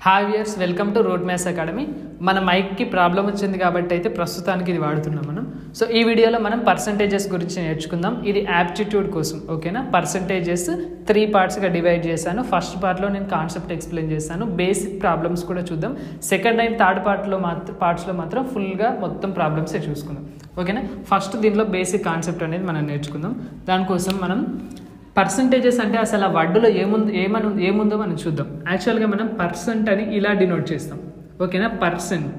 hi years welcome to road maths academy మన మైక్కి problem వచ్చింది కాబట్టి అయితే ప్రస్తుతానికి ఇది వాడుతున్నాం మనం సో ఈ వీడియోలో మనం పర్సంటేజెస్ గురించి నేర్చుకుందాం ఇది యాప్టిట్యూడ్ కోసం ఓకేనా పర్సంటేజెస్ త్రీ పార్ట్స్గా డివైడ్ చేశాను ఫస్ట్ పార్ట్లో నేను కాన్సెప్ట్ ఎక్స్ప్లెయిన్ చేశాను బేసిక్ ప్రాబ్లమ్స్ కూడా చూద్దాం సెకండ్ అండ్ థర్డ్ పార్ట్లో మాత్రం పార్ట్స్లో మాత్రం ఫుల్గా మొత్తం ప్రాబ్లమ్సే చూసుకుందాం ఓకేనా ఫస్ట్ దీనిలో బేసిక్ కాన్సెప్ట్ అనేది మనం నేర్చుకుందాం దానికోసం మనం పర్సంటేజెస్ అంటే అసలు ఆ వడ్డులో ఏముంది ఏమని ఏముందో మనం చూద్దాం యాక్చువల్గా మనం పర్సెంట్ అని ఇలా డినోట్ చేస్తాం ఓకేనా పర్సెంట్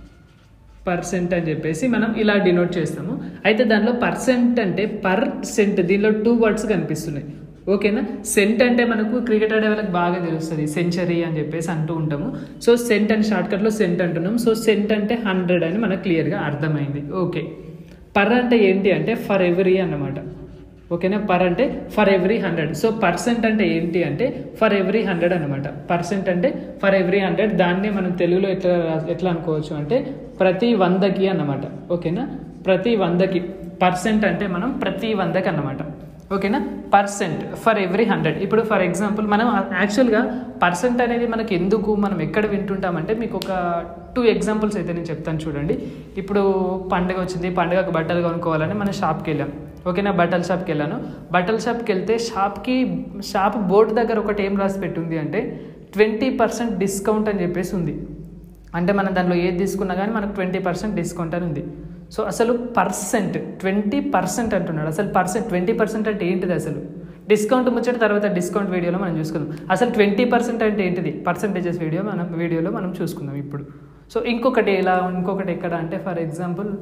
పర్సెంట్ అని చెప్పేసి మనం ఇలా డినోట్ చేస్తాము అయితే దానిలో పర్సెంట్ అంటే పర్ సెంట్ దీనిలో టూ వర్డ్స్ కనిపిస్తున్నాయి ఓకేనా సెంట్ అంటే మనకు క్రికెట్ ఆడే వాళ్ళకి బాగా తెలుస్తుంది సెంచరీ అని చెప్పేసి అంటూ ఉంటాము సో సెంట్ అని షార్ట్కట్లో సెంట్ అంటున్నాం సో సెంట్ అంటే హండ్రెడ్ అని మనకు క్లియర్గా అర్థమైంది ఓకే పర్ అంటే ఏంటి అంటే ఫర్ ఎవ్రీ అన్నమాట ఓకేనా పర్ అంటే for every hundred so percent అంటే ఏంటి అంటే ఫర్ ఎవ్రీ హండ్రెడ్ అనమాట పర్సెంట్ అంటే ఫర్ ఎవ్రీ హండ్రెడ్ దాన్నే మనం తెలుగులో ఎట్లా రా- ఎట్లా అనుకోవచ్చు అంటే ప్రతి వందకి అన్నమాట ఓకేనా ప్రతి వందకి పర్సెంట్ అంటే మనం ప్రతి వందకి అన్నమాట ఓకేనా పర్సెంట్ ఫర్ ఎవ్రీ హండ్రెడ్ ఇప్పుడు ఫర్ ఎగ్జాంపుల్ మనం యాక్చువల్గా పర్సెంట్ అనేది మనకి ఎందుకు మనం ఎక్కడ వింటుంటామంటే మీకు ఒక టూ ఎగ్జాంపుల్స్ అయితే నేను చెప్తాను చూడండి ఇప్పుడు పండుగ వచ్చింది పండుగకు బట్టలు కొనుక్కోవాలని మనం షాప్కి వెళ్ళాం ఓకేనా బట్టల షాప్కి వెళ్ళాను బట్టల షాప్కి వెళ్తే షాప్కి షాప్ బోర్డు దగ్గర ఒకటి ఏం రాసి పెట్టుంది అంటే ట్వంటీ పర్సెంట్ డిస్కౌంట్ అని చెప్పేసి ఉంది అంటే మనం దాంట్లో ఏది తీసుకున్నా కానీ మనకు ట్వంటీ పర్సెంట్ డిస్కౌంట్ అని ఉంది సో అసలు పర్సెంట్ ట్వంటీ పర్సెంట్ అంటున్నాడు అసలు పర్సెంట్ ట్వంటీ పర్సెంట్ అంటే ఏంటిది అసలు డిస్కౌంట్ ముచ్చట తర్వాత డిస్కౌంట్ వీడియోలో మనం చూసుకుందాం అసలు ట్వంటీ పర్సెంట్ అంటే ఏంటిది పర్సెంటేజెస్ వీడియో మనం వీడియోలో మనం చూసుకుందాం ఇప్పుడు సో ఇంకొకటి ఎలా ఇంకొకటి ఎక్కడ అంటే ఫర్ ఎగ్జాంపుల్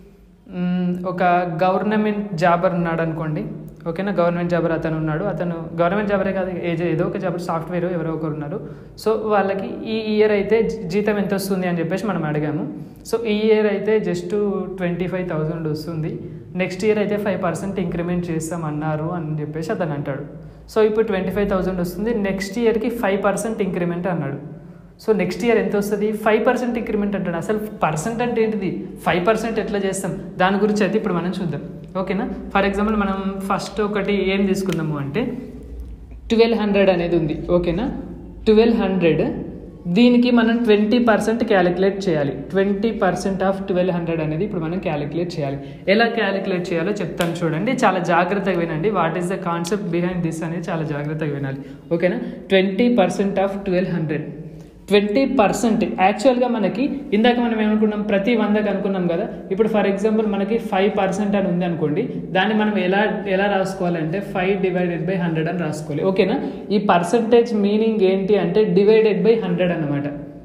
మ్మ్, ఒక గవర్నమెంట్ జాబర్ ఉన్నాడు అనుకోండి ఓకేనా గవర్నమెంట్ జాబర్ అతను ఉన్నాడు అతను గవర్నమెంట్ జాబరే కాదు ఏదో ఏదో ఒక జాబర్ సాఫ్ట్వేర్ ఎవరో ఒకరు ఉన్నారు సో వాళ్ళకి ఈ ఇయర్ అయితే జీ- జీతం ఎంత వస్తుంది అని చెప్పేసి మనం అడిగాము సో ఈ ఇయర్ అయితే జస్ట్ ట్వంటీ ఫైవ్ థౌజండ్ వస్తుంది నెక్స్ట్ ఇయర్ అయితే ఫైవ్ పర్సెంట్ ఇంక్రిమెంట్ చేస్తామన్నారు అని చెప్పేసి అతను అంటాడు సో ఇప్పుడు ట్వంటీ ఫైవ్ థౌజండ్ వస్తుంది నెక్స్ట్ ఇయర్కి ఫైవ్ పర్సెంట్ ఇంక్రిమెంట్ అన్నాడు సో నెక్స్ట్ ఇయర్ ఎంత వస్తుంది ఫైవ్ పర్సెంట్ ఇంక్రిమెంట్ అంటాడు అసలు పర్సెంట్ అంటే ఏంటిది ఫైవ్ పర్సెంట్ ఎట్లా చేస్తాం దాని గురించి అయితే ఇప్పుడు మనం చూద్దాం ఓకేనా ఫర్ ఎగ్జాంపుల్ మనం ఫస్ట్ ఒకటి ఏం తీసుకుందాము అంటే ట్వెల్వ్ హండ్రెడ్ అనేది ఉంది ఓకేనా ట్వెల్వ్ హండ్రెడ్ దీనికి మనం ట్వంటీ పర్సెంట్ క్యాలిక్యులేట్ చేయాలి twenty percent of twelve hundred అనేది ఇప్పుడు మనం క్యాలిక్యులేట్ చేయాలి ఎలా క్యాలిక్యులేట్ చేయాలో చెప్తాను చూడండి చాలా జాగ్రత్తగా వినండి what is the concept behind this అనేది చాలా జాగ్రత్తగా వినాలి ఓకేనా twenty percent of twelve hundred twenty percent యాక్చువల్గా మనకి ఇందాక మనం ఏమనుకున్నాం ప్రతి వందకి అనుకున్నాం కదా ఇప్పుడు ఫర్ ఎగ్జాంపుల్ మనకి ఫైవ్ పర్సెంట్ అని ఉంది అనుకోండి దాన్ని మనం ఎలా ఎలా రాసుకోవాలంటే ఫైవ్ డివైడెడ్ బై హండ్రెడ్ అని రాసుకోవాలి ఓకేనా ఈ పర్సంటేజ్ మీనింగ్ ఏంటి అంటే డివైడెడ్ బై హండ్రెడ్ అన్నమాట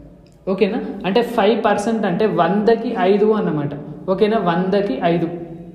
ఓకేనా అంటే ఫైవ్ పర్సెంట్ అంటే వందకి ఐదు అన్నమాట ఓకేనా వందకి ఐదు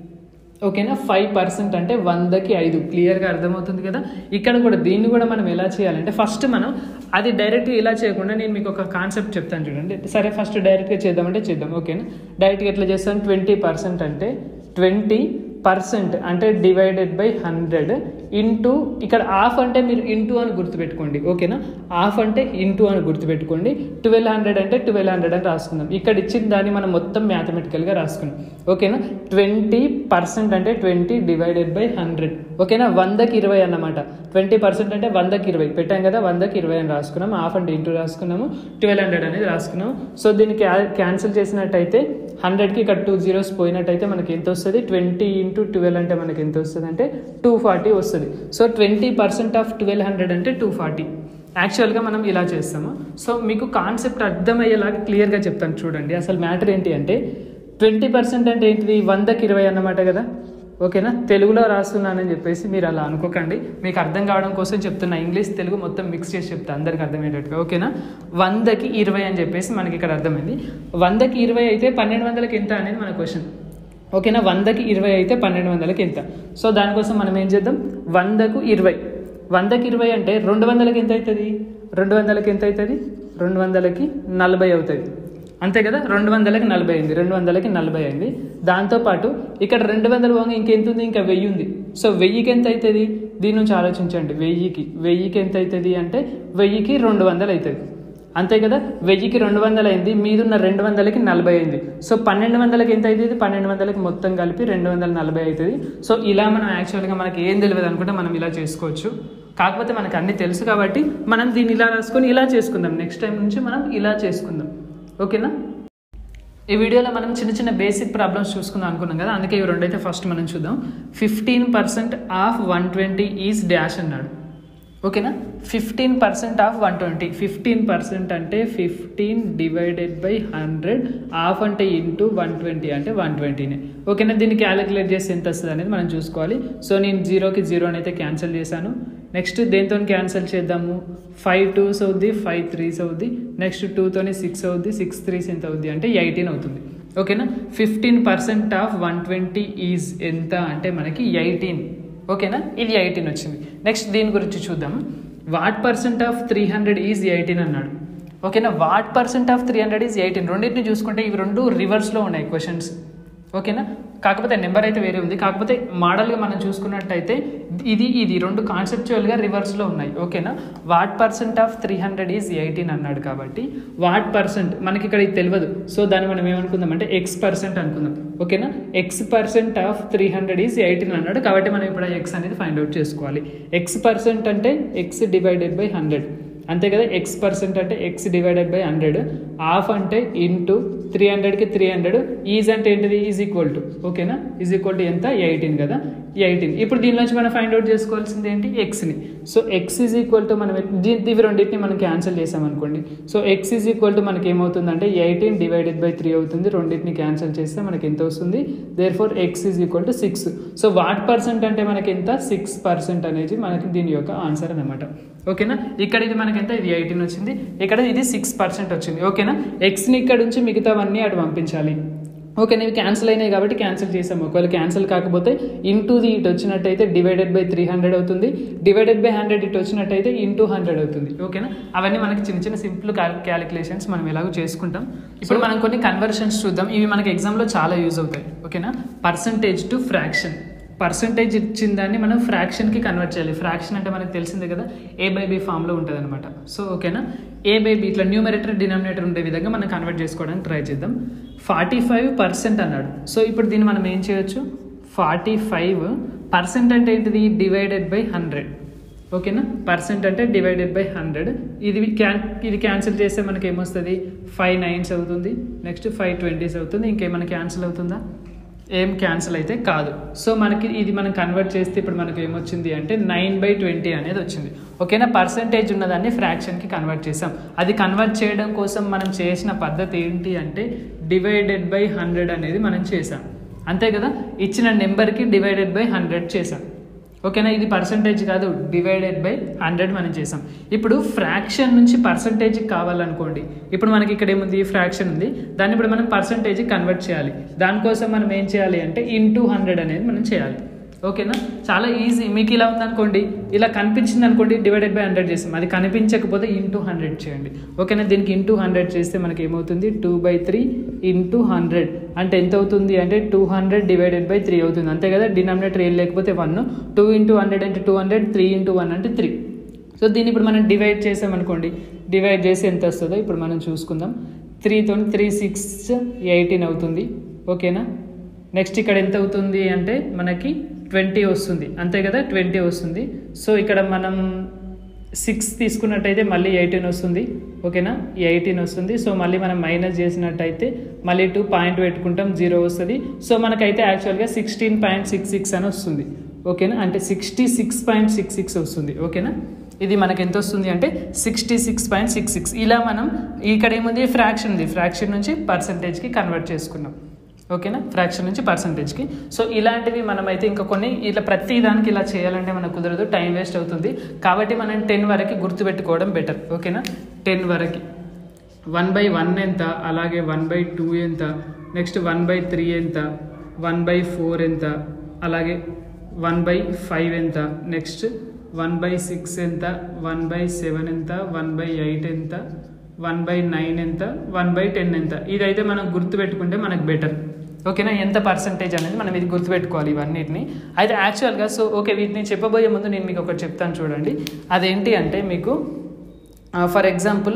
ఓకేనా ఫైవ్ పర్సెంట్ అంటే వందకి ఐదు క్లియర్గా అర్థమవుతుంది కదా ఇక్కడ కూడా దీన్ని కూడా మనం ఎలా చేయాలంటే ఫస్ట్ మనం అది డైరెక్ట్గా ఇలా చేయకుండా నేను మీకు ఒక కాన్సెప్ట్ చెప్తాను చూడండి సరే ఫస్ట్ డైరెక్ట్గా చేద్దామంటే చేద్దాం ఓకేనా డైరెక్ట్గా ఎట్లా చేస్తాను ట్వంటీ పర్సెంట్ అంటే ట్వంటీ పర్సెంట్ అంటే డివైడెడ్ బై హండ్రెడ్ ఇంటూ ఇక్కడ హాఫ్ అంటే మీరు ఇంటూ అని గుర్తుపెట్టుకోండి ఓకేనా హాఫ్ అంటే ఇంటూ అని గుర్తుపెట్టుకోండి ట్వెల్వ్ హండ్రెడ్ అంటే ట్వెల్వ్ హండ్రెడ్ అని రాసుకుందాం ఇక్కడ ఇచ్చిన దాన్ని మనం మొత్తం మ్యాథమెటికల్గా రాసుకున్నాం ఓకేనా ట్వంటీ పర్సెంట్ అంటే ట్వంటీ డివైడెడ్ బై హండ్రెడ్ ఓకేనా వందకి ఇరవై అన్నమాట ట్వంటీ పర్సెంట్ అంటే వందకి ఇరవై పెట్టాం కదా వందకి ఇరవై అని రాసుకున్నాం హాఫ్ అంటే ఇంటూ రాసుకున్నాము ట్వెల్వ్ హండ్రెడ్ అనేది రాసుకున్నాము సో దీన్ని క్యా క్యాన్సిల్ చేసినట్టయితే హండ్రెడ్కి ఇక్కడ టూ జీరోస్ పోయినట్టయితే మనకి ఎంత వస్తుంది ట్వంటీ ఇంటూ ట్వెల్వ్ అంటే మనకి ఎంత వస్తుంది అంటే టూ ఫార్టీ వస్తుంది so twenty percent of twelve hundred అంటే టూ ఫార్టీ యాక్చువల్గా మనం ఇలా చేస్తాము సో మీకు కాన్సెప్ట్ అర్థమయ్యేలాగా క్లియర్గా చెప్తాను చూడండి అసలు మ్యాటర్ ఏంటి అంటే ట్వంటీ పర్సెంట్ అంటే ఏంటిది వందకి ఇరవై అన్నమాట కదా ఓకేనా తెలుగులో రాస్తున్నానని చెప్పేసి మీరు అలా అనుకోకండి మీకు అర్థం కావడం కోసం చెప్తున్నా ఇంగ్లీష్ తెలుగు మొత్తం మిక్స్ చేసి చెప్తా అందరికి అర్థమయ్యేటట్టుగా ఓకేనా వందకి ఇరవై అని చెప్పేసి మనకి ఇక్కడ అర్థమైంది వందకి ఇరవై అయితే పన్నెండు వందలకి ఎంత అనేది మన క్వశ్చన్ ఓకేనా వందకి ఇరవై అయితే పన్నెండు వందలకి ఎంత సో దానికోసం మనం ఏం చేద్దాం వందకు ఇరవై వందకి ఇరవై అంటే రెండు వందలకి ఎంత అవుతుంది రెండు వందలకి ఎంత అవుతుంది రెండు వందలకి నలభై అవుతుంది అంతే కదా రెండు వందలకి నలభై అయింది రెండు వందలకి నలభై అయింది దాంతోపాటు ఇక్కడ రెండు వందల పోగా ఇంకెంత ఉంది ఇంకా వెయ్యి ఉంది సో వెయ్యికి ఎంత అవుతుంది దీని నుంచి ఆలోచించండి వెయ్యికి వెయ్యికి ఎంత అవుతుంది అంటే వెయ్యికి రెండు వందలు అవుతుంది అంతే కదా వెయ్యికి రెండు వందలు అయింది మీదున్న రెండు వందలకి నలభై అయింది సో పన్నెండు వందలకి ఎంత అవుతుంది పన్నెండు వందలకి మొత్తం కలిపి రెండు వందల నలభై అవుతుంది సో ఇలా మనం యాక్చువల్గా మనకి ఏం తెలియదు అనుకుంటే మనం ఇలా చేసుకోవచ్చు కాకపోతే మనకు అన్నీ తెలుసు కాబట్టి మనం దీన్ని ఇలా రాసుకొని ఇలా చేసుకుందాం నెక్స్ట్ టైం నుంచి మనం ఇలా చేసుకుందాం ఓకేనా ఈ వీడియోలో మనం చిన్న చిన్న బేసిక్ ప్రాబ్లమ్స్ చూసుకుందాం అనుకున్నాం కదా అందుకే ఇవి రెండైతే ఫస్ట్ మనం చూద్దాం fifteen percent of one twenty is dash అన్నాడు ఓకేనా fifteen percent of one twenty fifteen percent అంటే fifteen divided by hundred of అంటే ఇంటూ వన్ ట్వంటీ అంటే వన్ ట్వంటీనే ఓకేనా దీన్ని క్యాలిక్యులేట్ చేసి ఎంత వస్తుంది అనేది మనం చూసుకోవాలి సో నేను జీరోకి జీరో అయితే క్యాన్సిల్ చేశాను నెక్స్ట్ దేంతో క్యాన్సిల్ చేద్దాము ఫైవ్ టూస్ అవుద్ది ఫైవ్ త్రీస్ అవుద్ది నెక్స్ట్ టూతోని సిక్స్ అవుద్ది సిక్స్ త్రీస్ ఎంత అవుద్ది అంటే ఎయిటీన్ అవుతుంది ఓకేనా fifteen percent of one twenty is ఎంత అంటే మనకి ఎయిటీన్ ఓకేనా ఇది ఎయిటీన్ వచ్చింది నెక్స్ట్ దీని గురించి చూద్దాం what percent of three hundred is eighteen అన్నాడు ఓకేనా what percent of three hundred is eighteen రెండింటిని చూసుకుంటే ఇవి రెండు రివర్స్లో ఉన్నాయి క్వశ్చన్స్ ఓకేనా కాకపోతే నెంబర్ అయితే వేరే ఉంది కాకపోతే మోడల్గా మనం చూసుకున్నట్టయితే ఇది ఇది రెండు కాన్సెప్చువల్గా రివర్స్లో ఉన్నాయి ఓకేనా what percent of three hundred is eighteen అన్నాడు కాబట్టి వాట్ పర్సెంట్ మనకి ఇక్కడ ఇది తెలియదు సో దాన్ని మనం ఏమనుకుందాం అంటే ఎక్స్ పర్సెంట్ అనుకుందాం ఓకేనా X percent of three hundred is eighteen అన్నాడు కాబట్టి మనం ఇప్పుడు ఎక్స్ అనేది ఫైండ్ అవుట్ చేసుకోవాలి ఎక్స్ పర్సెంట్ అంటే ఎక్స్ డివైడెడ్ బై హండ్రెడ్ అంతే కదా ఎక్స్ పర్సెంట్ అంటే X divided by hundred half అంటే ఇంటూ త్రీ హండ్రెడ్కి త్రీ హండ్రెడ్ ఈజ్ అంటే ఏంటిది ఈజ్ ఈక్వల్ టు ఓకేనా ఈజ్ ఈక్వల్ టు ఎంత ఎయిటీన్ కదా ఎయిటీన్ ఇప్పుడు దీనిలోంచి మనం ఫైండ్ అవుట్ చేసుకోవాల్సింది ఏంటి ఎక్స్ని so X is equal to మనం దీ- ఇవి రెండింటిని మనం క్యాన్సిల్ చేసామనుకోండి so X is equal to మనకి ఏమవుతుందంటే ఎయిటీన్ డివైడెడ్ బై త్రీ అవుతుంది రెండింటిని క్యాన్సిల్ చేస్తే మనకి ఎంత వస్తుంది therefore X is equal to six so what percent అంటే మనకి ఎంత సిక్స్ పర్సెంట్ అనేది మనకి దీని యొక్క ఆన్సర్ అనమాట ఓకేనా ఇక్కడ ఇది మనకి ఎంత ఇది ఎయిటీన్ వచ్చింది ఇక్కడ ఇది సిక్స్ పర్సెంట్ వచ్చింది ఓకేనా ఎక్స్ని ఇక్కడ నుంచి మిగతావన్నీ అటు పంపించాలి ఓకే ఇవి క్యాన్సిల్ అయినాయి కాబట్టి క్యాన్సిల్ చేసాము ఒకవేళ క్యాన్సిల్ కాకపోతే ఇంటూ ది ఇటు వచ్చినట్టయితే డివైడెడ్ బై త్రీ హండ్రెడ్ అవుతుంది డివైడెడ్ బై హండ్రెడ్ ఇటు వచ్చినట్టయితే ఇంటూ హండ్రెడ్ అవుతుంది ఓకేనా అవన్నీ మనకి చిన్న చిన్న సింపుల్ క్యాలిక్యులేషన్స్ మనం ఎలాగో చేసుకుంటాం ఇప్పుడు మనం కొన్ని కన్వర్షన్స్ చూద్దాం ఇవి మనకి ఎగ్జామ్లో చాలా యూజ్ అవుతాయి ఓకేనా పర్సంటేజ్ టు ఫ్రాక్షన్ పర్సంటేజ్ ఇచ్చిన దాన్ని మనం ఫ్రాక్షన్కి కన్వర్ట్ చేయాలి ఫ్రాక్షన్ అంటే మనకు తెలిసిందే కదా ఏ బై బి ఫామ్లో ఉంటుంది అనమాట సో ఓకేనా ఏ బై బి ఇట్లా న్యూమరేటర్ డినామినేటర్ ఉండే విధంగా మనం కన్వర్ట్ చేసుకోవడానికి ట్రై చేద్దాం ఫార్టీ ఫైవ్ పర్సెంట్ అన్నాడు సో ఇప్పుడు దీన్ని మనం ఏం చేయొచ్చు ఫార్టీ ఫైవ్ పర్సెంట్ అంటే ఏంటిది డివైడెడ్ బై హండ్రెడ్ ఓకేనా పర్సెంట్ అంటే డివైడెడ్ బై హండ్రెడ్ ఇది క్యాన్ ఇది క్యాన్సిల్ చేస్తే మనకి ఏమొస్తుంది ఫైవ్ నైన్స్ అవుతుంది నెక్స్ట్ ఫైవ్ ట్వంటీస్ అవుతుంది ఇంకేమైనా క్యాన్సిల్ అవుతుందా ఏం క్యాన్సిల్ అయితే కాదు సో మనకి ఇది మనం కన్వర్ట్ చేస్తే ఇప్పుడు మనకి ఏమొచ్చింది అంటే నైన్ బై ట్వంటీ అనేది వచ్చింది ఓకేనా పర్సంటేజ్ ఉన్నదాన్ని ఫ్రాక్షన్కి కన్వర్ట్ చేసాం అది కన్వర్ట్ చేయడం కోసం మనం చేసిన పద్ధతి ఏంటి అంటే డివైడెడ్ బై హండ్రెడ్ అనేది మనం చేసాం అంతే కదా ఇచ్చిన నెంబర్కి డివైడెడ్ బై హండ్రెడ్ చేసాం ఓకేనా ఇది పర్సంటేజ్ కాదు డివైడెడ్ బై హండ్రెడ్ మనం చేసాం ఇప్పుడు ఫ్రాక్షన్ నుంచి పర్సంటేజ్ కావాలనుకోండి ఇప్పుడు మనకి ఇక్కడ ఏముంది ఫ్రాక్షన్ ఉంది దాన్ని ఇప్పుడు మనం పర్సంటేజ్ కన్వర్ట్ చేయాలి దానికోసం మనం ఏం చేయాలి అంటే ఇంటూ హండ్రెడ్ అనేది మనం చేయాలి ఓకేనా చాలా ఈజీ మీకు ఇలా ఉందనుకోండి ఇలా కనిపించింది అనుకోండి డివైడెడ్ బై హండ్రెడ్ చేస్తాం అది కనిపించకపోతే ఇంటూ హండ్రెడ్ చేయండి ఓకేనా దీనికి ఇంటూ హండ్రెడ్ చేస్తే మనకి ఏమవుతుంది two by three into hundred అంటే ఎంత అవుతుంది అంటే two hundred divided by three అవుతుంది అంతే కదా డినామినేటర్ ఏం లేకపోతే వన్ టూ ఇంటూ హండ్రెడ్ అంటే two hundred three into one అంటే త్రీ సో దీన్ని ఇప్పుడు మనం డివైడ్ చేసామనుకోండి డివైడ్ చేసి ఎంత వస్తుందో ఇప్పుడు మనం చూసుకుందాం త్రీతో త్రీ సిక్స్ ఎయిటీన్ అవుతుంది ఓకేనా నెక్స్ట్ ఇక్కడ ఎంత అవుతుంది అంటే మనకి ట్వంటీ వస్తుంది అంతే కదా ట్వంటీ వస్తుంది సో ఇక్కడ మనం సిక్స్ తీసుకున్నట్టయితే మళ్ళీ ఎయిటీన్ వస్తుంది ఓకేనా ఎయిటీన్ వస్తుంది సో మళ్ళీ మనం మైనస్ చేసినట్టయితే మళ్ళీ టూ పాయింట్ పెట్టుకుంటాం జీరో వస్తుంది సో మనకైతే యాక్చువల్గా సిక్స్టీన్ పాయింట్ సిక్స్ సిక్స్ అని వస్తుంది ఓకేనా అంటే sixty six point six six వస్తుంది ఓకేనా ఇది మనకి ఎంత వస్తుంది అంటే sixty six point six six ఇలా మనం ఇక్కడ ఏముంది ఫ్రాక్షన్ ఉంది ఫ్రాక్షన్ నుంచి పర్సంటేజ్కి కన్వర్ట్ చేసుకున్నాం ఓకేనా ఫ్రాక్షన్ నుంచి పర్సంటేజ్కి సో ఇలాంటివి మనమైతే ఇంకా కొన్ని ఇలా ప్రతి దానికి ఇలా చేయాలంటే మనకు కుదరదు టైం వేస్ట్ అవుతుంది కాబట్టి మనం టెన్ వరకు గుర్తుపెట్టుకోవడం బెటర్ ఓకేనా టెన్ వరకు వన్ బై వన్ ఎంత అలాగే వన్ బై టూ ఎంత నెక్స్ట్ వన్ బై త్రీ ఎంత వన్ బై ఫోర్ ఎంత అలాగే వన్ బై ఫైవ్ ఎంత నెక్స్ట్ వన్ బై సిక్స్ ఎంత వన్ బై సెవెన్ ఎంత వన్ బై ఎయిట్ ఎంత వన్ బై నైన్ ఎంత వన్ బై టెన్ ఎంత ఇదైతే మనం గుర్తుపెట్టుకుంటే మనకు బెటర్ ఓకేనా ఎంత పర్సంటేజ్ అనేది మనం ఇది గుర్తుపెట్టుకోవాలి ఇవన్నిటిని అయితే యాక్చువల్గా సో ఓకే వీటిని చెప్పబోయే ముందు నేను మీకు ఒకటి చెప్తాను చూడండి అదేంటి అంటే మీకు ఫర్ ఎగ్జాంపుల్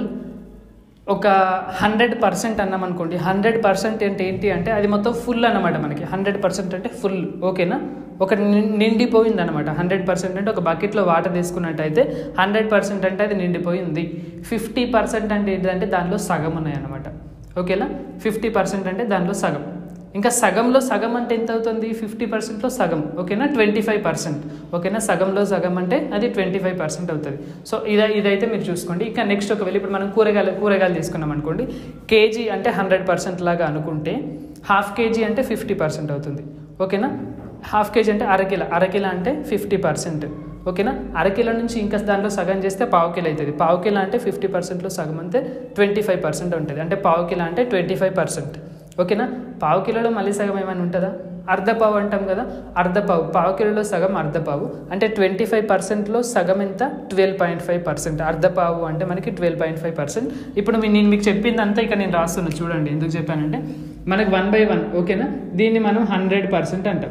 ఒక హండ్రెడ్ పర్సెంట్ అన్నాం అనుకోండి హండ్రెడ్ పర్సెంట్ అంటే ఏంటి అంటే అది మొత్తం ఫుల్ అన్నమాట మనకి హండ్రెడ్ పర్సెంట్ అంటే ఫుల్ ఓకేనా ఒక ని- నిండిపోయింది అనమాట హండ్రెడ్ పర్సెంట్ అంటే ఒక బకెట్లో వాటర్ తీసుకున్నట్టయితే హండ్రెడ్ పర్సెంట్ అంటే అది నిండిపోయింది ఫిఫ్టీ పర్సెంట్ అంటే ఏంటంటే దానిలో సగం ఉన్నాయి అనమాట ఓకేలా ఫిఫ్టీ పర్సెంట్ అంటే దానిలో సగం ఇంకా సగంలో సగం అంటే ఎంత అవుతుంది ఫిఫ్టీ పర్సెంట్లో సగం ఓకేనా ట్వంటీ ఫైవ్ పర్సెంట్ ఓకేనా సగంలో సగం అంటే అది ట్వంటీ ఫైవ్ పర్సెంట్ అవుతుంది సో ఇదే ఇదైతే మీరు చూసుకోండి ఇంకా నెక్స్ట్ ఒకవేళ ఇప్పుడు మనం కూరగాయలు కూరగాయలు తీసుకున్నాం అనుకోండి కేజీ అంటే హండ్రెడ్ పర్సెంట్ లాగా అనుకుంటే హాఫ్ కేజీ అంటే ఫిఫ్టీ పర్సెంట్ అవుతుంది ఓకేనా హాఫ్ కేజీ అంటే అరకిల అరకిల అంటే ఫిఫ్టీ పర్సెంట్ ఓకేనా అరకిలో నుంచి ఇంకా దాంట్లో సగం చేస్తే పావు కిలో అవుతుంది పావు కిలో అంటే ఫిఫ్టీ పర్సెంట్లో సగం అంటే ట్వంటీ ఫైవ్ పర్సెంట్ ఉంటుంది అంటే పావు కిలో అంటే ట్వంటీ ఫైవ్ పర్సెంట్ ఓకేనా పావు కిలోలో మళ్ళీ సగం ఏమైనా ఉంటుందా అర్ధ పావు అంటాం కదా అర్ధ పావు పావు కిలోలో సగం అర్ధ పావు అంటే ట్వంటీ ఫైవ్ పర్సెంట్లో సగం ఎంత ట్వెల్వ్ పాయింట్ ఫైవ్ పర్సెంట్ అర్ధ పావు అంటే మనకి ట్వెల్వ్ పాయింట్ ఫైవ్ పర్సెంట్ ఇప్పుడు మీ- నేను మీకు చెప్పిందంతా ఇక నేను రాస్తున్నాను చూడండి ఎందుకు చెప్పానంటే మనకి వన్ బై వన్ ఓకేనా దీన్ని మనం హండ్రెడ్ పర్సెంట్ అంటాం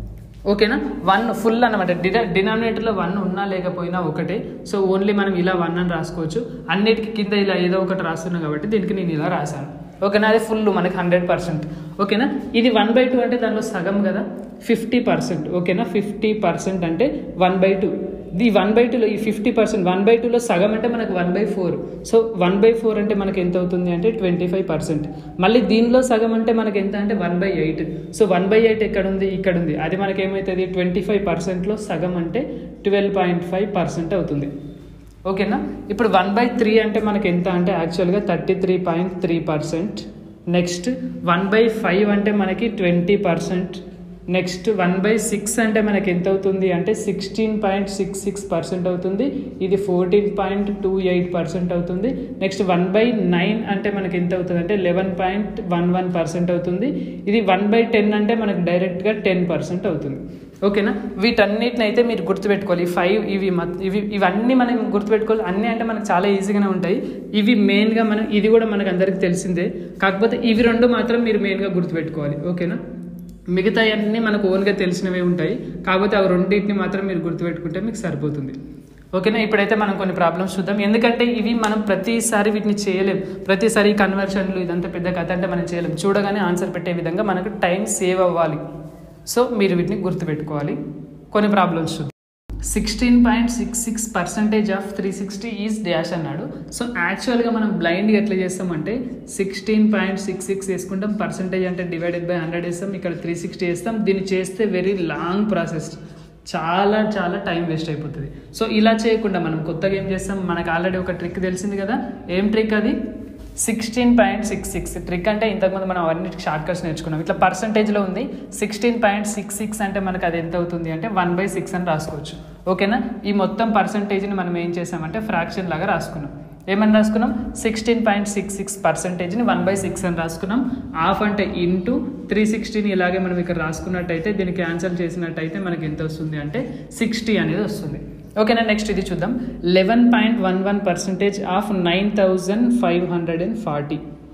ఓకేనా వన్ ఫుల్ అనమాట డిన డినామినేటర్లో వన్ ఉన్నా లేకపోయినా ఒకటే సో ఓన్లీ మనం ఇలా వన్ అని రాసుకోవచ్చు అన్నిటికీ కింద ఇలా ఏదో ఒకటి రాస్తున్నాం కాబట్టి దీనికి నేను ఇలా రాశాను ఓకేనా అది ఫుల్ మనకి హండ్రెడ్ పర్సెంట్ ఓకేనా ఇది వన్ బై టూ అంటే దానిలో సగం కదా ఫిఫ్టీ పర్సెంట్ ఓకేనా ఫిఫ్టీ పర్సెంట్ అంటే వన్ బై టూ ఈ వన్ బై టూలో ఈ ఫిఫ్టీ పర్సెంట్ వన్ బై టూలో సగం అంటే మనకు one by four so one by four అంటే మనకి ఎంత అవుతుంది అంటే ట్వంటీ ఫైవ్ పర్సెంట్ మళ్ళీ దీనిలో సగం అంటే మనకి ఎంత అంటే one by eight so one by eight ఎక్కడ ఉంది ఇక్కడ ఉంది అది మనకి ఏమవుతుంది ట్వంటీ ఫైవ్ పర్సెంట్లో సగం అంటే ట్వెల్వ్ పాయింట్ ఫైవ్ పర్సెంట్ అవుతుంది ఓకేనా ఇప్పుడు వన్ బై త్రీ అంటే మనకి ఎంత అంటే actually thirty three point three percent next one by five అంటే మనకి twenty percent next one by six అంటే మనకి ఎంత అవుతుంది అంటే sixteen point six six percent అవుతుంది ఇది fourteen point two eight percent అవుతుంది నెక్స్ట్ వన్ బై నైన్ అంటే మనకి ఎంత అవుతుంది అంటే eleven point one one percent అవుతుంది ఇది వన్ బై టెన్ అంటే మనకి డైరెక్ట్గా టెన్ పర్సెంట్ అవుతుంది ఓకేనా వీటన్నిటిని అయితే మీరు గుర్తుపెట్టుకోవాలి ఈ ఫైవ్ ఇవి మత్ ఇవి ఇవన్నీ మనం గుర్తుపెట్టుకోవాలి అన్నీ అంటే మనకు చాలా ఈజీగానే ఉంటాయి ఇవి మెయిన్గా మనం ఇది కూడా మనకు అందరికీ తెలిసిందే కాకపోతే ఇవి రెండు మాత్రం మీరు మెయిన్గా గుర్తుపెట్టుకోవాలి ఓకేనా మిగతా అన్నీ మనకు ఓన్గా తెలిసినవే ఉంటాయి కాకపోతే అవి రెండింటిని మాత్రం మీరు గుర్తుపెట్టుకుంటే మీకు సరిపోతుంది ఓకేనా ఇప్పుడైతే మనం కొన్ని ప్రాబ్లమ్స్ చూద్దాం ఎందుకంటే ఇవి మనం ప్రతిసారి వీటిని చేయలేం ప్రతిసారి కన్వర్షన్లు ఇదంతా పెద్ద కథ అంటే మనం చేయలేం చూడగానే ఆన్సర్ పెట్టే విధంగా మనకు టైం సేవ్ అవ్వాలి సో మీరు వీటిని గుర్తుపెట్టుకోవాలి కొన్ని ప్రాబ్లమ్స్ చూద్దాం sixteen point six six percentage of three sixty is dash అన్నాడు సో యాక్చువల్గా మనం బ్లైండ్గా ఎట్లా చేస్తామంటే సిక్స్టీన్ పాయింట్ సిక్స్ సిక్స్ వేసుకుంటాం పర్సెంటేజ్ అంటే డివైడెడ్ బై హండ్రెడ్ వేస్తాం ఇక్కడ త్రీ సిక్స్టీ వేస్తాం దీన్ని చేస్తే వెరీ లాంగ్ ప్రాసెస్ చాలా చాలా టైం వేస్ట్ అయిపోతుంది సో ఇలా చేయకుండా మనం కొత్తగా ఏం చేస్తాం మనకు ఆల్రెడీ ఒక ట్రిక్ తెలిసింది కదా ఏం ట్రిక్ అది sixteen point six six trick అంటే ఇంతకుముందు మనం అన్నిటికి షార్ట్ కట్స్ నేర్చుకున్నాం ఇట్లా పర్సంటేజ్లో ఉంది సిక్స్టీన్ పాయింట్ సిక్స్ సిక్స్ అంటే మనకు అది ఎంత అవుతుంది అంటే వన్ బై సిక్స్ అని రాసుకోవచ్చు ఓకేనా ఈ మొత్తం పర్సంటేజ్ని మనం ఏం చేసామంటే ఫ్రాక్షన్ లాగా రాసుకున్నాం ఏమని రాసుకున్నాం సిక్స్టీన్ పాయింట్ సిక్స్ సిక్స్ పర్సెంటేజ్ని వన్ బై సిక్స్ అని రాసుకున్నాం హాఫ్ అంటే ఇంటూ త్రీ సిక్స్టీని ఇలాగే మనం ఇక్కడ రాసుకున్నట్టయితే దీన్ని క్యాన్సిల్ చేసినట్టయితే మనకి ఎంత వస్తుంది అంటే సిక్స్టీ అనేది వస్తుంది ఓకేనా నెక్స్ట్ ఇది చూద్దాం eleven point one one percentage of nine thousand five hundred and forty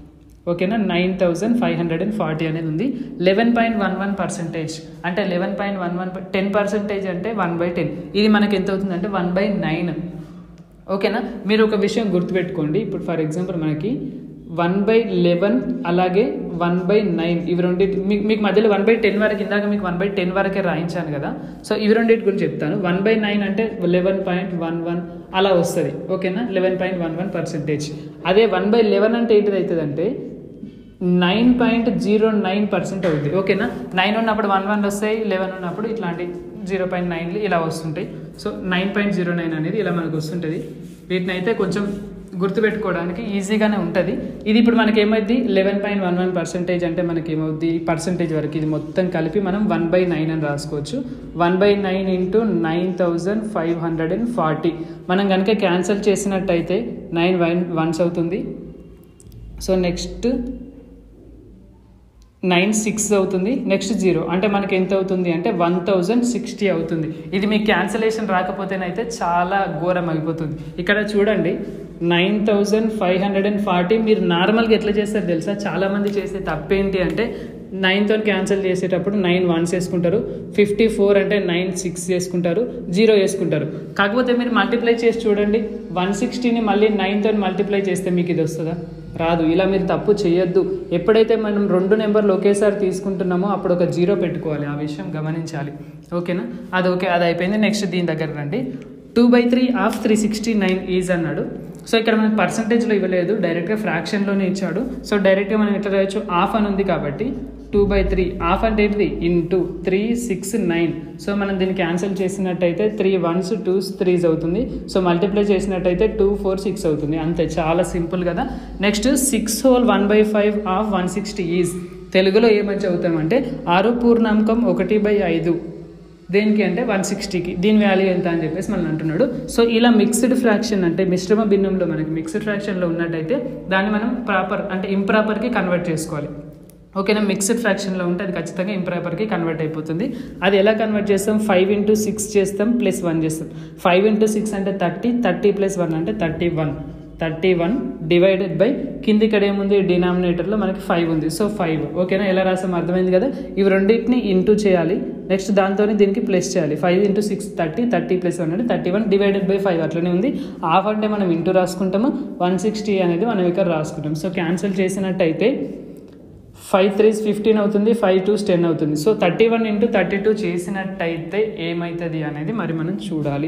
ఓకేనా nine thousand five hundred and forty అనేది ఉంది eleven point one one percentage అంటే eleven point one one ten percentage అంటే వన్ బై టెన్ ఇది మనకి ఎంత అవుతుంది అంటే వన్ బై నైన్ ఓకేనా మీరు ఒక విషయం గుర్తుపెట్టుకోండి ఇప్పుడు ఫర్ ఎగ్జాంపుల్ మనకి వన్ బై లెవెన్ అలాగే వన్ బై నైన్ ఇవి రెండింటి మీకు మీకు మధ్యలో వన్ బై టెన్ వరకు ఇందాక మీకు వన్ బై టెన్ వరకే రాయించాను కదా సో ఇవి రెండింటి గురించి చెప్తాను వన్ బై నైన్ అంటే లెవెన్ పాయింట్ వన్ వన్ అలా వస్తుంది ఓకేనా eleven point one one percentage అదే వన్ బై లెవెన్ అంటే ఏంటిది అవుతుంది అంటే nine point zero nine percent అవుతుంది ఓకేనా నైన్ ఉన్నప్పుడు వన్ వన్ వస్తాయి లెవెన్ ఉన్నప్పుడు ఇట్లాంటి జీరో పాయింట్ నైన్లు ఇలా వస్తుంటాయి so nine point zero nine అనేది ఇలా మనకు వస్తుంటుంది వీటిని అయితే కొంచెం గుర్తుపెట్టుకోవడానికి ఈజీగానే ఉంటుంది ఇది ఇప్పుడు మనకి ఏమైంది eleven point one one percentage అంటే మనకి ఏమవుద్ది పర్సెంటేజ్ వరకు ఇది మొత్తం కలిపి మనం వన్ బై నైన్ అని రాసుకోవచ్చు one by nine into nine thousand five hundred and forty మనం కనుక క్యాన్సిల్ చేసినట్టయితే నైన్ వన్ వన్స్ అవుతుంది సో నెక్స్ట్ నైన్ సిక్స్ అవుతుంది నెక్స్ట్ జీరో అంటే మనకి ఎంత అవుతుంది అంటే వన్ థౌజండ్ సిక్స్టీ అవుతుంది ఇది మీకు క్యాన్సలేషన్ రాకపోతేనైతే చాలా ఘోరం అయిపోతుంది ఇక్కడ చూడండి nine thousand five hundred and forty మీరు నార్మల్గా ఎట్లా చేస్తారు తెలుసా చాలామంది చేసే తప్పేంటి అంటే నైన్తో క్యాన్సిల్ చేసేటప్పుడు నైన్ వన్స్ వేసుకుంటారు ఫిఫ్టీ ఫోర్ అంటే నైన్ సిక్స్ చేసుకుంటారు జీరో వేసుకుంటారు కాకపోతే మీరు మల్టిప్లై చేసి చూడండి వన్ సిక్స్టీని మళ్ళీ నైన్తో మల్టిప్లై చేస్తే మీకు ఇది వస్తుందా రాదు ఇలా మీరు తప్పు చేయొద్దు ఎప్పుడైతే మనం రెండు నెంబర్లు ఒకేసారి తీసుకుంటున్నామో అప్పుడు ఒక జీరో పెట్టుకోవాలి ఆ విషయం గమనించాలి ఓకేనా అది ఓకే అది అయిపోయింది నెక్స్ట్ దీని దగ్గర రండి two by three of three sixty nine is అన్నాడు సో ఇక్కడ మనకి పర్సంటేజ్లో ఇవ్వలేదు డైరెక్ట్గా ఫ్రాక్షన్లోనే ఇచ్చాడు సో డైరెక్ట్గా మనం ఎట్లా రాయొచ్చు ఆఫ్ అని ఉంది కాబట్టి టూ బై త్రీ ఆఫ్ అంటే ఏంటిది into three six nine so మనం దీన్ని క్యాన్సిల్ చేసినట్టయితే త్రీ వన్స్ టూస్ త్రీస్ అవుతుంది సో మల్టిప్లై చేసినట్టయితే టూ ఫోర్ సిక్స్ అవుతుంది అంతే చాలా సింపుల్ కదా next six whole one by five of one sixty is తెలుగులో ఏమని చదువుతామంటే ఆరు పూర్ణాంకం ఒకటి బై ఐదు దేనికి అంటే వన్ సిక్స్టీకి దీని వాల్యూ ఎంత అని చెప్పేసి మనం అంటున్నాడు సో ఇలా మిక్స్డ్ ఫ్రాక్షన్ అంటే మిశ్రమ భిన్నంలో మనకి మిక్స్డ్ ఫ్రాక్షన్లో ఉన్నట్టయితే దాన్ని మనం ప్రాపర్ అంటే ఇంప్రాపర్కి కన్వర్ట్ చేసుకోవాలి ఓకేనా మిక్స్డ్ ఫ్రాక్షన్లో ఉంటే అది ఖచ్చితంగా ఇంప్రాపర్కి కన్వర్ట్ అయిపోతుంది అది ఎలా కన్వర్ట్ చేస్తాం ఫైవ్ ఇంటూ సిక్స్ చేస్తాం ప్లస్ వన్ చేస్తాం ఫైవ్ ఇంటూ సిక్స్ అంటే థర్టీ థర్టీ ప్లస్ వన్ అంటే thirty one thirty one divided by కింది ఇక్కడ ఏముంది డినామినేటర్లో మనకి ఫైవ్ ఉంది సో ఫైవ్ ఓకేనా ఎలా రాసాం అర్థమైంది కదా ఇవి రెండింటిని ఇంటూ చేయాలి నెక్స్ట్ దాంతో దీనికి ప్లస్ చేయాలి five into six thirty thirty plus one అంటే thirty one divided by five అట్లనే ఉంది హాఫ్ అంటే మనం ఇంటూ రాసుకుంటాము వన్ సిక్స్టీ అనేది మనం ఇక్కడ రాసుకుంటాం సో క్యాన్సిల్ చేసినట్టయితే ఫైవ్ త్రీస్ ఫిఫ్టీన్ అవుతుంది ఫైవ్ టూస్ టెన్ అవుతుంది so thirty one into thirty two చేసినట్టయితే ఏమవుతుంది అనేది మరి మనం చూడాలి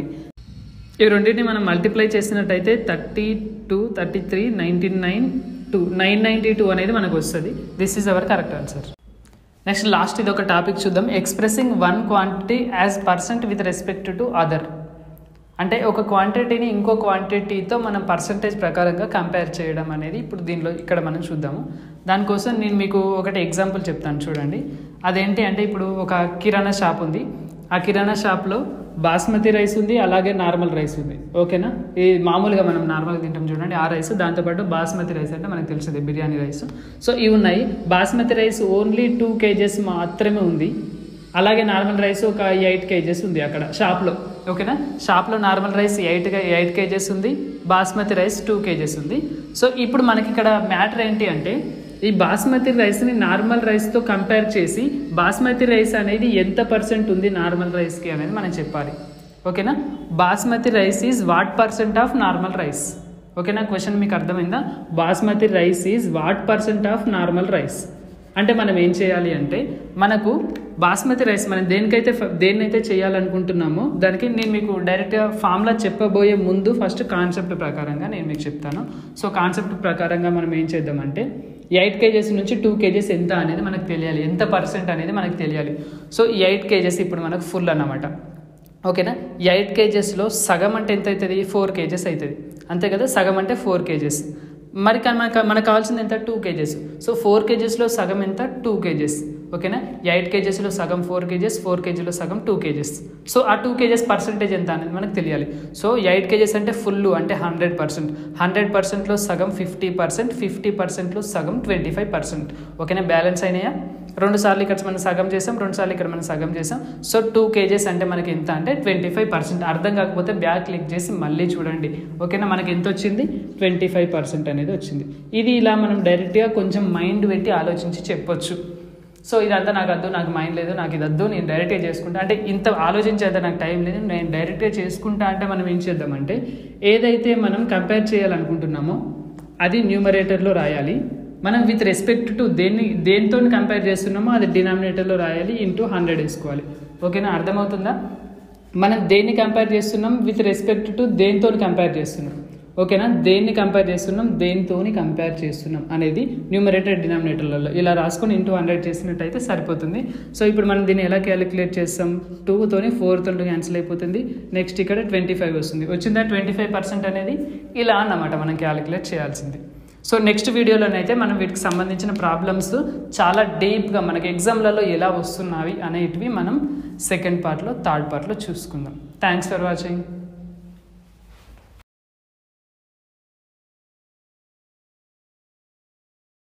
ఈ రెండింటిని మనం మల్టిప్లై చేసినట్టయితే thirty two thirty three ninety nine two nine ninety two అనేది మనకు వస్తుంది this is our correct answer next last ఇది ఒక టాపిక్ చూద్దాం expressing one quantity as percent with respect to other అంటే ఒక క్వాంటిటీని ఇంకో క్వాంటిటీతో మనం పర్సంటేజ్ ప్రకారంగా కంపేర్ చేయడం అనేది ఇప్పుడు దీనిలో ఇక్కడ మనం చూద్దాము దానికోసం నేను మీకు ఒకటి ఎగ్జాంపుల్ చెప్తాను చూడండి అదేంటి అంటే ఇప్పుడు ఒక కిరాణా షాప్ ఉంది ఆ కిరాణా షాప్లో బాస్మతి రైస్ ఉంది అలాగే నార్మల్ రైస్ ఉంది ఓకేనా ఈ మామూలుగా మనం నార్మల్గా తింటాం చూడండి ఆ రైస్ దాంతోపాటు బాస్మతి రైస్ అంటే మనకు తెలిసింది బిర్యానీ రైస్ సో ఇవి ఉన్నాయి basmati rice only two kgs మాత్రమే ఉంది అలాగే నార్మల్ రైస్ ఒక ఎయిట్ కేజెస్ ఉంది అక్కడ షాప్లో ఓకేనా షాప్లో normal rice eight eight kgs ఉంది బాస్మతి రైస్ టూ కేజెస్ ఉంది సో ఇప్పుడు మనకి ఇక్కడ మ్యాటర్ ఏంటి అంటే ఈ బాస్మతి రైస్ని నార్మల్ రైస్తో కంపేర్ చేసి బాస్మతి రైస్ అనేది ఎంత పర్సెంట్ ఉంది నార్మల్ రైస్కి అనేది మనం చెప్పాలి ఓకేనా basmati rice is what percent of normal rice ఓకేనా క్వశ్చన్ మీకు అర్థమైందా basmati rice is what percent of normal rice అంటే మనం ఏం చేయాలి అంటే మనకు బాస్మతి రైస్ మనం దేనికైతే ఫ- దేన్నైతే చేయాలనుకుంటున్నామో దానికి నేను మీకు డైరెక్ట్గా ఫార్ములా చెప్పబోయే ముందు ఫస్ట్ కాన్సెప్ట్ ప్రకారంగా నేను మీకు చెప్తాను సో కాన్సెప్ట్ ప్రకారంగా మనం ఏం చేద్దామంటే ఎయిట్ కేజెస్ నుంచి టూ కేజెస్ ఎంత అనేది మనకు తెలియాలి ఎంత పర్సెంట్ అనేది మనకు తెలియాలి సో ఈ ఎయిట్ కేజెస్ ఇప్పుడు మనకు ఫుల్ అన్నమాట ఓకేనా ఎయిట్ కేజెస్లో సగం అంటే ఎంత అవుతుంది ఫోర్ కేజెస్ అవుతుంది అంతే కదా సగం అంటే ఫోర్ కేజెస్ మరి కా- మనకు మనకు కావాల్సింది ఎంత టూ కేజెస్ సో ఫోర్ కేజెస్లో సగం ఎంత టూ కేజెస్ ఓకేనా ఎయిట్ కేజెస్లో సగం ఫోర్ కేజెస్ ఫోర్ కేజీలో సగం టూ కేజెస్ సో ఆ టూ కేజెస్ పర్సెంటేజ్ ఎంత అనేది మనకు తెలియాలి సో ఎయిట్ కేజెస్ అంటే ఫుల్ అంటే హండ్రెడ్ పర్సెంట్ హండ్రెడ్ పర్సెంట్లో సగం ఫిఫ్టీ పర్సెంట్ ఫిఫ్టీ పర్సెంట్లో సగం ట్వంటీ ఫైవ్ పర్సెంట్ ఓకేనా బ్యాలెన్స్ అయినాయా రెండు సార్లు ఇక్కడ మనం సగం చేసాం రెండు సార్లు ఇక్కడ మనం సగం చేసాం సో టూ కేజెస్ అంటే మనకి ఎంత అంటే ట్వంటీ ఫైవ్ పర్సెంట్ అర్థం కాకపోతే బ్యాక్ క్లిక్ చేసి మళ్ళీ చూడండి ఓకేనా మనకి ఎంత వచ్చింది ట్వంటీ ఫైవ్ పర్సెంట్ అనేది వచ్చింది ఇది ఇలా మనం డైరెక్ట్గా కొంచెం మైండ్ పెట్టి ఆలోచించి చెప్పొచ్చు సో ఇదంతా నాకు వద్దు నాకు మైండ్ లేదు నాకు ఇది వద్దు నేను డైరెక్ట్గా చేసుకుంటా అంటే ఇంత ఆలోచించేంత నాకు టైం లేదు నేను డైరెక్ట్గా చేసుకుంటా అంటే మనం ఏం చేద్దామంటే ఏదైతే మనం కంపేర్ చేయాలనుకుంటున్నామో అది న్యూమరేటర్లో రాయాలి మనం విత్ రెస్పెక్ట్ టు దేన్ని దేనితో కంపేర్ చేస్తున్నామో అది డినామినేటర్లో రాయాలి ఇంటూ హండ్రెడ్ వేసుకోవాలి ఓకేనా అర్థమవుతుందా మనం దేన్ని కంపేర్ చేస్తున్నాం విత్ రెస్పెక్ట్ టు దేనితో కంపేర్ చేస్తున్నాం ఓకేనా దేన్ని కంపేర్ చేస్తున్నాం దేనితోని కంపేర్ చేస్తున్నాం అనేది న్యూమరేటర్ డినామినేటర్లలో ఇలా రాసుకొని ఇంటూ హండ్రెడ్ చేసినట్టయితే సరిపోతుంది సో ఇప్పుడు మనం దీన్ని ఎలా క్యాలిక్యులేట్ చేస్తాం టూతోని ఫోర్తో క్యాన్సిల్ అయిపోతుంది నెక్స్ట్ ఇక్కడ ట్వంటీ ఫైవ్ వస్తుంది వచ్చిందా ట్వంటీ ఫైవ్ పర్సెంట్ అనేది ఇలా అన్నమాట మనం క్యాలిక్యులేట్ చేయాల్సింది సో నెక్స్ట్ వీడియోలోనైతే మనం వీటికి సంబంధించిన ప్రాబ్లమ్స్ చాలా డీప్గా మనకి ఎగ్జామ్లలో ఎలా వస్తున్నవి అనేటివి మనం సెకండ్ పార్ట్లో థర్డ్ పార్ట్లో చూసుకుందాం థ్యాంక్స్ ఫర్ వాచింగ్